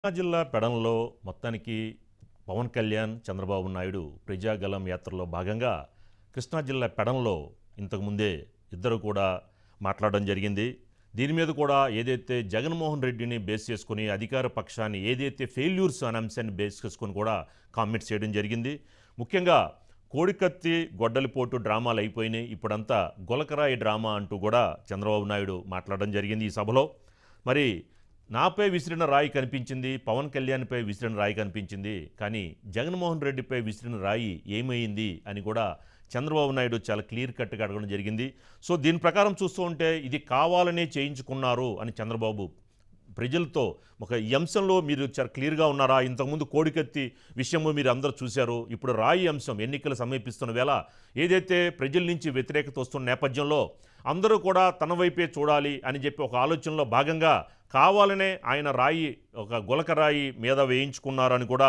కృష్ణా జిల్లా పెడంలో మొత్తానికి పవన్ కళ్యాణ్ చంద్రబాబు నాయుడు ప్రజాగలం యాత్రలో భాగంగా కృష్ణా జిల్లా పెడంలో ఇంతకుముందే ఇద్దరు కూడా మాట్లాడడం జరిగింది దీని మీద కూడా ఏదైతే జగన్మోహన్ రెడ్డిని బేస్ చేసుకుని అధికార పక్షాన్ని ఏదైతే ఫెయిల్యూర్స్ అనే అంశాన్ని బేస్ చేసుకుని కూడా కామెంట్స్ చేయడం జరిగింది ముఖ్యంగా కోడికత్తి గొడ్డలిపోటు డ్రామాలు అయిపోయినాయి ఇప్పుడంతా గొలకరాయి డ్రామా అంటూ కూడా చంద్రబాబు నాయుడు మాట్లాడడం జరిగింది ఈ సభలో మరి నాపై విసిరిన రాయి కనిపించింది పవన్ కళ్యాణ్పై విసిరిన రాయి కనిపించింది కానీ జగన్మోహన్ రెడ్డిపై విసిరిన రాయి ఏమైంది అని కూడా చంద్రబాబు నాయుడు చాలా క్లియర్ కట్గా అడగడం జరిగింది సో దీని ప్రకారం చూస్తూ ఉంటే ఇది కావాలనే చేయించుకున్నారు అని చంద్రబాబు ప్రజలతో ఒక ఈ అంశంలో మీరు చాలా క్లియర్గా ఉన్నారా ఇంతకుముందు కోడికత్తి విషయము మీరు అందరూ చూశారు ఇప్పుడు రాయి అంశం ఎన్నికలు సమీపిస్తున్న వేళ ఏదైతే ప్రజల నుంచి వ్యతిరేకత వస్తున్న నేపథ్యంలో అందరూ కూడా తన వైపే చూడాలి అని చెప్పి ఒక ఆలోచనలో భాగంగా కావాలనే ఆయన రాయి ఒక గులక రాయి మీద వేయించుకున్నారని కూడా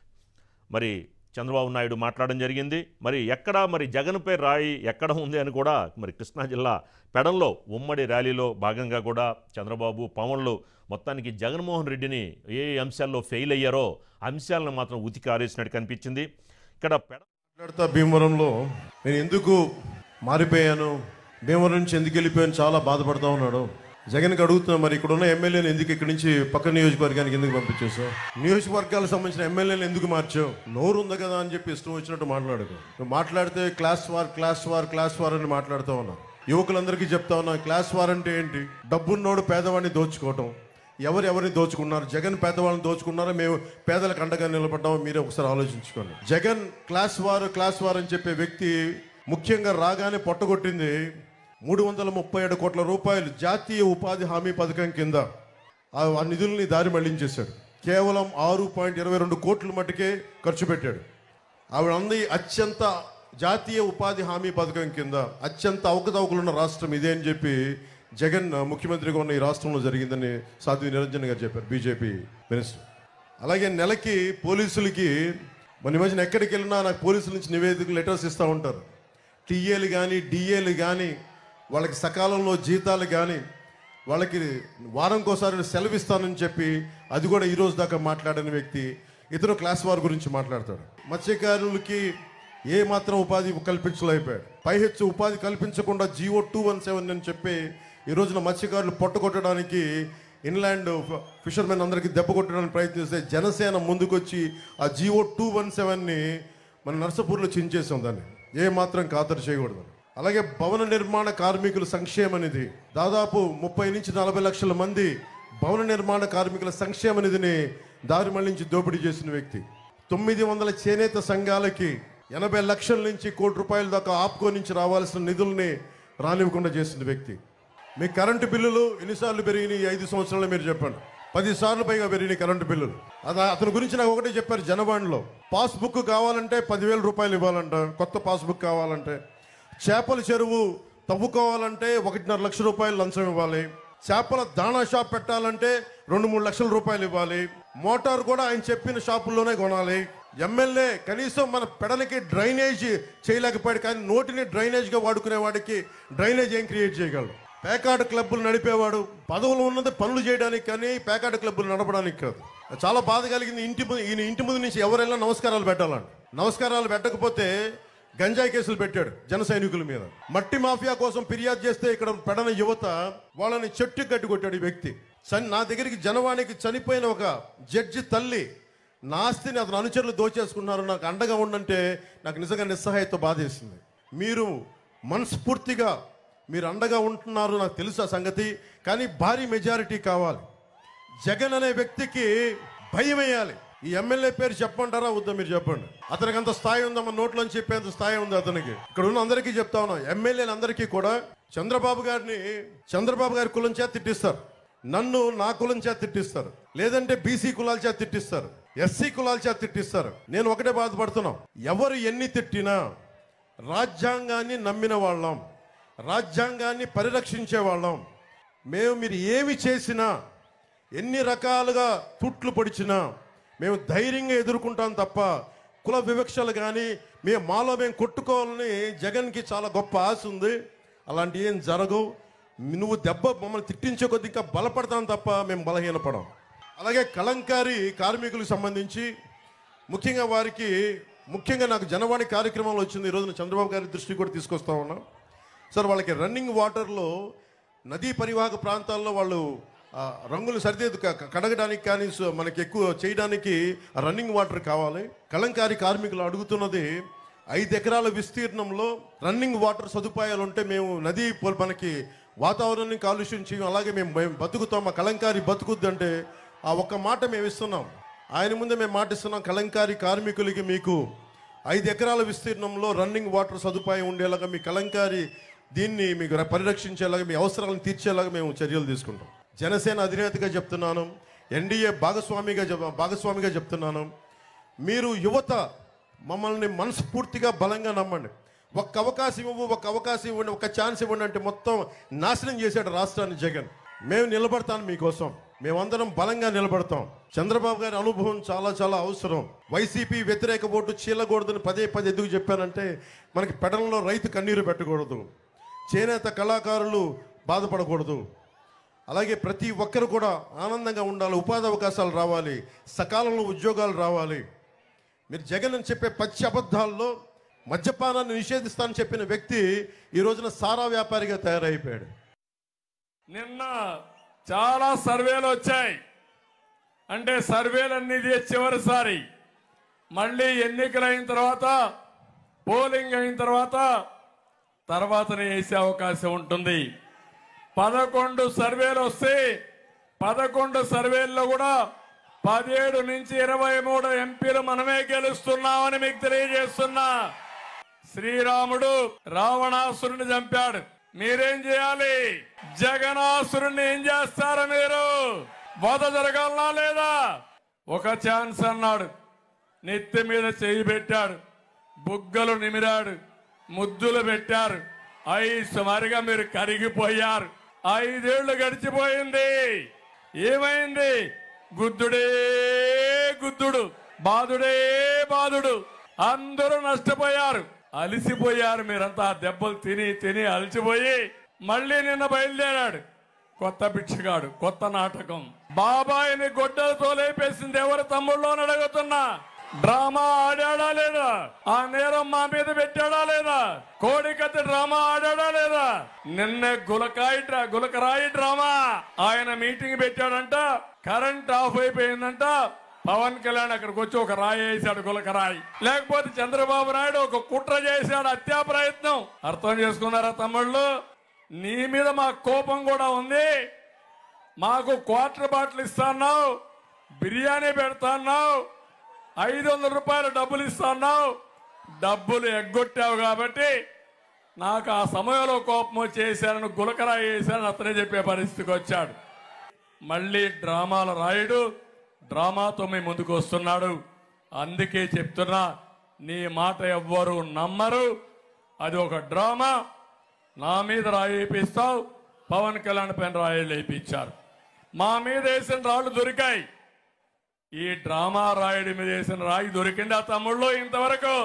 మరి చంద్రబాబు నాయుడు మాట్లాడడం జరిగింది మరి ఎక్కడ మరి జగన్పై రాయి ఎక్కడ ఉంది అని కూడా మరి కృష్ణా జిల్లా పెడంలో ఉమ్మడి ర్యాలీలో భాగంగా కూడా చంద్రబాబు పవన్లు మొత్తానికి జగన్మోహన్ రెడ్డిని ఏ అంశాల్లో ఫెయిల్ అయ్యారో అంశాలను మాత్రం ఉతికి ఆరేసినట్టు కనిపించింది ఇక్కడ పెడ మాట్లాడుతా భీమవరంలో నేను ఎందుకు మారిపోయాను భీమవరం నుంచి ఎందుకు వెళ్ళిపోయాను చాలా బాధపడతా ఉన్నాడు జగన్కి అడుగుతున్నా మరి ఇక్కడ ఉన్న ఎమ్మెల్యేని ఎందుకు ఇక్కడి నుంచి పక్క నియోజకవర్గానికి ఎందుకు పంపించేసావు నియోజకవర్గాలకు సంబంధించిన ఎమ్మెల్యేని ఎందుకు మార్చావు నోరు ఉంది కదా అని చెప్పి ఇష్టం వచ్చినట్టు మాట్లాడుకో నువ్వు మాట్లాడితే class war class war class war అని మాట్లాడుతూ ఉన్నా యువకులందరికీ చెప్తా ఉన్నా క్లాస్ వార్ అంటే ఏంటి డబ్బున్నోడు పేదవాడిని దోచుకోవటం ఎవరు ఎవరిని దోచుకున్నారు జగన్ పేదవాళ్ళని దోచుకున్నారా మేము పేదలకు అండగా నిలబడ్డాము మీరే ఒకసారి ఆలోచించుకోండి జగన్ క్లాస్ వారు క్లాస్ వారు అని చెప్పే వ్యక్తి ముఖ్యంగా రాగానే పొట్టగొట్టింది మూడు వందల ముప్పై ఏడు కోట్ల రూపాయలు జాతీయ ఉపాధి హామీ పథకం కింద ఆ ఆ నిధుల్ని దారి మళ్లించేశాడు కేవలం ఆరు పాయింట్ ఇరవై రెండు కోట్ల మట్టుకే ఖర్చు పెట్టాడు ఆవిడ అంది అత్యంత జాతీయ ఉపాధి హామీ పథకం కింద అత్యంత అవకతవకలున్న రాష్ట్రం ఇదే అని చెప్పి జగన్ ముఖ్యమంత్రిగా ఉన్న ఈ రాష్ట్రంలో జరిగిందని సాధ్వి నిరంజన్ గారు చెప్పారు బీజేపీ మినిస్టర్ అలాగే నెలకి పోలీసులకి మన మధ్యన ఎక్కడికి వెళ్ళినా నాకు పోలీసుల నుంచి నివేదిక లెటర్స్ ఇస్తూ ఉంటారు టీఏలు కానీ డిఏలు కానీ వాళ్ళకి సకాలంలో జీతాలు కానీ వాళ్ళకి వారంకోసారి సెలవు ఇస్తానని చెప్పి అది కూడా ఈ రోజు దాకా మాట్లాడిన వ్యక్తి ఇతను క్లాస్ వార్ గురించి మాట్లాడతాడు మత్స్యకారులకి ఏ మాత్రం ఉపాధి కల్పించలేకపోయాడు పైహెచ్చు ఉపాధి కల్పించకుండా జియో టూ వన్ సెవెన్ అని చెప్పి ఈ రోజున మత్స్యకారులు పొట్టగొట్టడానికి ఇన్లాండ్ ఫిషర్మెన్ అందరికీ దెబ్బ కొట్టడానికి ప్రయత్నిస్తే జనసేన ముందుకొచ్చి ఆ జియో టూ వన్ సెవెన్ని మన నర్సపూర్లో చించేసాం దాన్ని ఏ మాత్రం ఖాతరు చేయకూడదు అలాగే భవన నిర్మాణ కార్మికుల సంక్షేమ నిధి దాదాపు ముప్పై నుంచి నలభై లక్షల మంది భవన నిర్మాణ కార్మికుల సంక్షేమ నిధిని దారి మళ్లించి దోపిడీ చేసిన వ్యక్తి తొమ్మిది వందల చేనేత సంఘాలకి ఎనభై లక్షల నుంచి కోటి రూపాయల దాకా ఆప్కో నుంచి రావాల్సిన నిధుల్ని రానివ్వకుండా చేసిన వ్యక్తి మీ కరెంటు బిల్లులు ఎన్నిసార్లు పెరిగినాయి ఈ ఐదు సంవత్సరాలు మీరు చెప్పండి పది సార్లు పైగా పెరిగినాయి కరెంటు బిల్లులు అది అతని గురించి నాకు ఒకటే చెప్పారు జనవాణిలో పాస్బుక్ కావాలంటే పదివేల రూపాయలు ఇవ్వాలంట కొత్త పాస్బుక్ కావాలంటే చేపల చెరువు తవ్వుకోవాలంటే ఒకటిన్నర లక్ష రూపాయలు లంచం ఇవ్వాలి చేపల దాణా షాప్ పెట్టాలంటే రెండు మూడు లక్షల రూపాయలు ఇవ్వాలి మోటార్ కూడా ఆయన చెప్పిన షాపుల్లోనే కొనాలి ఎమ్మెల్యే కనీసం మన పెడలకి డ్రైనేజ్ చేయలేకపోయాడు కానీ నోటిని డ్రైనేజ్గా వాడుకునే వాడికి డ్రైనేజ్ ఏం క్రియేట్ చేయగలడు పేకాట క్లబ్బులు నడిపేవాడు పదవులు ఉన్నది పనులు చేయడానికి కానీ పేకాట క్లబ్బులు నడపడానికి కాదు చాలా బాధ కలిగింది ఇంటి ముందు ఈయన ఇంటి ముందు నుంచి ఎవరైనా నమస్కారాలు పెట్టాలండి నమస్కారాలు పెట్టకపోతే గంజాయి కేసులు పెట్టాడు జన సైనికుల మీద మట్టి మాఫియా కోసం ఫిర్యాదు చేస్తే ఇక్కడ పెడన యువత వాళ్ళని చెట్టు కట్టి కొట్టాడు ఈ వ్యక్తి చని నా దగ్గరికి జనవాణికి చనిపోయిన ఒక జడ్జి తల్లి నా ఆస్తిని అతను అనుచరులు దోచేసుకున్నారు నాకు అండగా ఉండంటే నాకు నిజంగా నిస్సహాయతో బాధేసింది మీరు మనస్ఫూర్తిగా మీరు అండగా ఉంటున్నారు నాకు తెలుసు ఆ సంగతి కానీ భారీ మెజారిటీ కావాలి జగన్ అనే వ్యక్తికి భయం వేయాలి ఈ ఎమ్మెల్యే పేరు చెప్పంటారా వద్దా మీరు చెప్పండి అతనికి అంత స్థాయి ఉందా మన నోట్లోంచి చెప్పేంత స్థాయి ఉంది అతనికి ఇక్కడ ఉన్న అందరికీ చెప్తా ఉన్నాం ఎమ్మెల్యేలు అందరికీ కూడా చంద్రబాబు గారిని చంద్రబాబు గారి కులం చేత తిట్టిస్తారు నన్ను నా కులం చేత తిట్టిస్తారు లేదంటే బీసీ కులాల చేత తిట్టిస్తారు ఎస్సీ కులాల చేత తిట్టిస్తారు నేను ఒకటే బాధపడుతున్నాం ఎవరు ఎన్ని తిట్టినా రాజ్యాంగాన్ని నమ్మిన వాళ్ళం రాజ్యాంగాన్ని పరిరక్షించే వాళ్ళం మేము మీరు ఏమి చేసినా ఎన్ని రకాలుగా తుట్లు పొడిచినా మేము ధైర్యంగా ఎదుర్కొంటాం తప్ప కుల వివక్షలు కానీ మేము మాలో మేము కొట్టుకోవాలని జగన్కి చాలా గొప్ప ఆశ ఉంది అలాంటి ఏం జరగవు నువ్వు దెబ్బ మమ్మల్ని తిట్టించే కొద్ది ఇంకా బలపడతాం తప్ప మేము బలహీనపడం అలాగే కలంకారి కార్మికులకు సంబంధించి ముఖ్యంగా వారికి ముఖ్యంగా నాకు జనవాణి కార్యక్రమంలో వచ్చింది ఈరోజు చంద్రబాబు గారి దృష్టికి కూడా తీసుకొస్తా ఉన్నాం సార్ వాళ్ళకి రన్నింగ్ వాటర్లో నదీ పరివాహక ప్రాంతాల్లో వాళ్ళు ఆ, రంగులు సరిదిద్దు క- క- కడగడానికి కానీ సో మనకి ఎక్కువ చేయడానికి రన్నింగ్ వాటర్ కావాలి కలంకారి కార్మికులు అడుగుతున్నది ఐదు ఎకరాల విస్తీర్ణంలో రన్నింగ్ వాటర్ సదుపాయాలు ఉంటే మేము నదీ పొ- మనకి వాతావరణాన్ని కాలుష్యం చేయం అలాగే మేము మేము బతుకుతాం మా కలంకారి బతుకుద్దంటే ఆ ఒక్క మాట మేము ఇస్తున్నాం ఆయన ముందే మేము మాట ఇస్తున్నాం కలంకారి కార్మికులకి మీకు ఐదు ఎకరాల విస్తీర్ణంలో రన్నింగ్ వాటర్ సదుపాయం ఉండేలాగా మీ కలంకారి దీన్ని మీకు ర- పరిరక్షించేలాగా మీ అవసరాలను తీర్చేలాగా మేము చర్యలు తీసుకుంటాం జనసేన అధినేతగా చెప్తున్నాను ఎన్డీఏ భాగస్వామిగా చెప్ భాగస్వామిగా చెప్తున్నాను మీరు యువత మమ్మల్ని మనస్ఫూర్తిగా బలంగా నమ్మండి ఒక్క అవకాశం ఇవ్వు ఒక అవకాశం ఇవ్వండి ఒక ఛాన్స్ ఇవ్వండి అంటే మొత్తం నాశనం చేశాడు రాష్ట్రాన్ని జగన్ మేము నిలబడతాను మీకోసం మేమందరం బలంగా నిలబడతాం చంద్రబాబు గారి అనుభవం చాలా చాలా అవసరం వైసీపీ వ్యతిరేక ఓటు చీలకూడదని పదే పదే ఎందుకు చెప్పానంటే మనకి పెడలలో రైతు కన్నీరు పెట్టకూడదు చేనేత కళాకారులు బాధపడకూడదు అలాగే ప్రతి ఒక్కరు కూడా ఆనందంగా ఉండాలి ఉపాధి అవకాశాలు రావాలి సకాలంలో ఉద్యోగాలు రావాలి మీరు జగన్ అని చెప్పే పచ్చి అబద్ధాల్లో మద్యపానాన్ని నిషేధిస్తానని చెప్పిన వ్యక్తి ఈ రోజున సారా వ్యాపారిగా తయారైపోయాడు నిన్న చాలా సర్వేలు వచ్చాయి అంటే సర్వేలన్నీ ఇదే చివరిసారి మళ్ళీ ఎన్నికలు అయిన తర్వాత పోలింగ్ అయిన తర్వాత తర్వాతనే వేసే అవకాశం ఉంటుంది పదకొండు సర్వేలు వస్తే పదకొండు సర్వేల్లో కూడా పదిహేడు నుంచి ఇరవై మూడు ఎంపీలు మనమే గెలుస్తున్నామని మీకు తెలియజేస్తున్నా శ్రీరాముడు రావణాసురుని చంపాడు మీరేం చేయాలి జగనాసురుణ్ణి ఏం చేస్తారు మీరు వధ జరగాలనా లేదా ఒక ఛాన్స్ అన్నాడు నెత్తి మీద చేయి పెట్టాడు బుగ్గలు నిమిరాడు ముద్దులు పెట్టారు ఐసు మరిగా మీరు కరిగిపోయారు ఐదేళ్లు గడిచిపోయింది ఏమైంది గుద్దుడే గుద్దుడు బాధుడే బాధుడు అందరూ నష్టపోయారు అలిసిపోయారు మీరంతా ఆ దెబ్బలు తిని తిని అలసిపోయి మళ్ళీ నిన్న బయలుదేరాడు కొత్త భిక్షగాడు కొత్త నాటకం బాబాయిని గొడ్డలతో లేపేసింది ఎవరు తమ్ముళ్ళు అని అడుగుతున్నా డ్రామా ఆడాడా లేదా ఆ నేరం మా మీద పెట్టాడా లేదా కోడికత్తి డ్రామా ఆడాడా లేదా నిన్న గులకాయి డ్రా గులకరాయి డ్రామా ఆయన మీటింగ్ పెట్టాడంట కరెంట్ ఆఫ్ అయిపోయిందంట పవన్ కళ్యాణ్ అక్కడికి వచ్చి ఒక రాయి వేసాడు గులకరాయి లేకపోతే చంద్రబాబు నాయుడు ఒక కుట్ర చేశాడు హత్యా ప్రయత్నం అర్థం చేసుకున్నారా తమ్ముళ్ళు నీ మీద మా కోపం కూడా ఉంది మాకు క్వార్టర్ బాటిల్ ఇస్తాన్నావు బిర్యానీ పెడతాన్నావు ఐదు వందల రూపాయలు డబ్బులు ఇస్తాన్నావు డబ్బులు ఎగ్గొట్టావు కాబట్టి నాకు ఆ సమయంలో కోపం వచ్చేసానని గులకరా వేసానని అతనే చెప్పే పరిస్థితికి వచ్చాడు మళ్ళీ డ్రామాల రాయుడు డ్రామాతో మీ ముందుకు వస్తున్నాడు అందుకే చెప్తున్నా నీ మాట ఎవ్వరు నమ్మరు అది ఒక డ్రామా నా మీద రాయి వేపిస్తావు పవన్ కళ్యాణ్ పైన రాయిలు వేయించారు మా మీద వేసిన రాళ్ళు దొరికాయి ఈ డ్రామా రాయుడి మీద వేసిన రాయి దొరికిందా తమ్ముళ్ళు ఇంతవరకు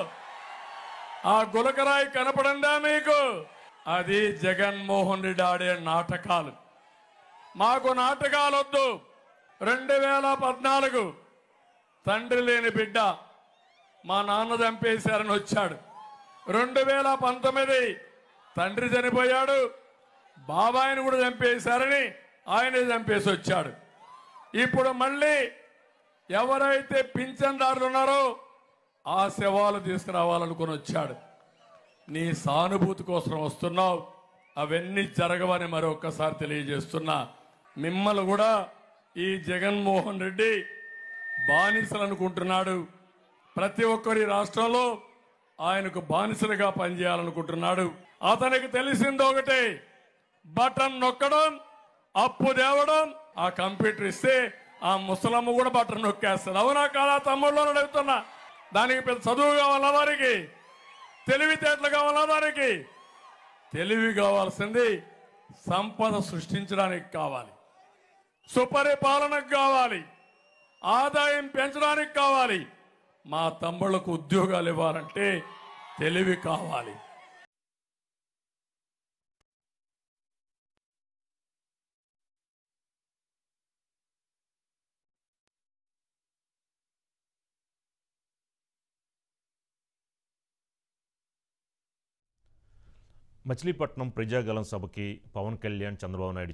ఆ గులకరాయి కనపడిందా మీకు అది జగన్మోహన్ రెడ్డి ఆడే నాటకాలు మాకు నాటకాలు వద్దు రెండు వేల పద్నాలుగు తండ్రి లేని బిడ్డ మా నాన్న చంపేశారని వచ్చాడు రెండు వేల పంతొమ్మిది తండ్రి చనిపోయాడు బాబాయిని కూడా చంపేశారని ఆయనే చంపేసి వచ్చాడు ఇప్పుడు మళ్ళీ ఎవరైతే పింఛన్దారులు ఉన్నారో ఆ శవాలు తీసుకురావాలనుకుని వచ్చాడు నీ సానుభూతి కోసం వస్తున్నావు అవన్నీ జరగవని మరొక్కసారి తెలియజేస్తున్నా మిమ్మల్ని కూడా ఈ జగన్మోహన్ రెడ్డి బానిసలు అనుకుంటున్నాడు ప్రతి ఒక్కరి రాష్ట్రంలో ఆయనకు బానిసలుగా పనిచేయాలనుకుంటున్నాడు అతనికి తెలిసింది ఒకటే బటన్ నొక్కడం అప్పు తేవడం ఆ కంప్యూటర్ ఇస్తే ఆ ముసలమ్మ కూడా బటన్ నొక్కేస్తుంది అవునా కాదా తమ్ముళ్ళు అని అడుగుతున్నా దానికి పెద్ద చదువు కావాలా దానికి తెలివితేటలు కావాలా దానికి తెలివి కావాల్సింది సంపద సృష్టించడానికి కావాలి సుపరిపాలనకు కావాలి ఆదాయం పెంచడానికి కావాలి మా తమ్ముళ్లకు ఉద్యోగాలు ఇవ్వాలంటే తెలివి కావాలి మచిలీపట్నం ప్రజాగలం సభకి పవన్ కళ్యాణ్ చంద్రబాబు నాయుడు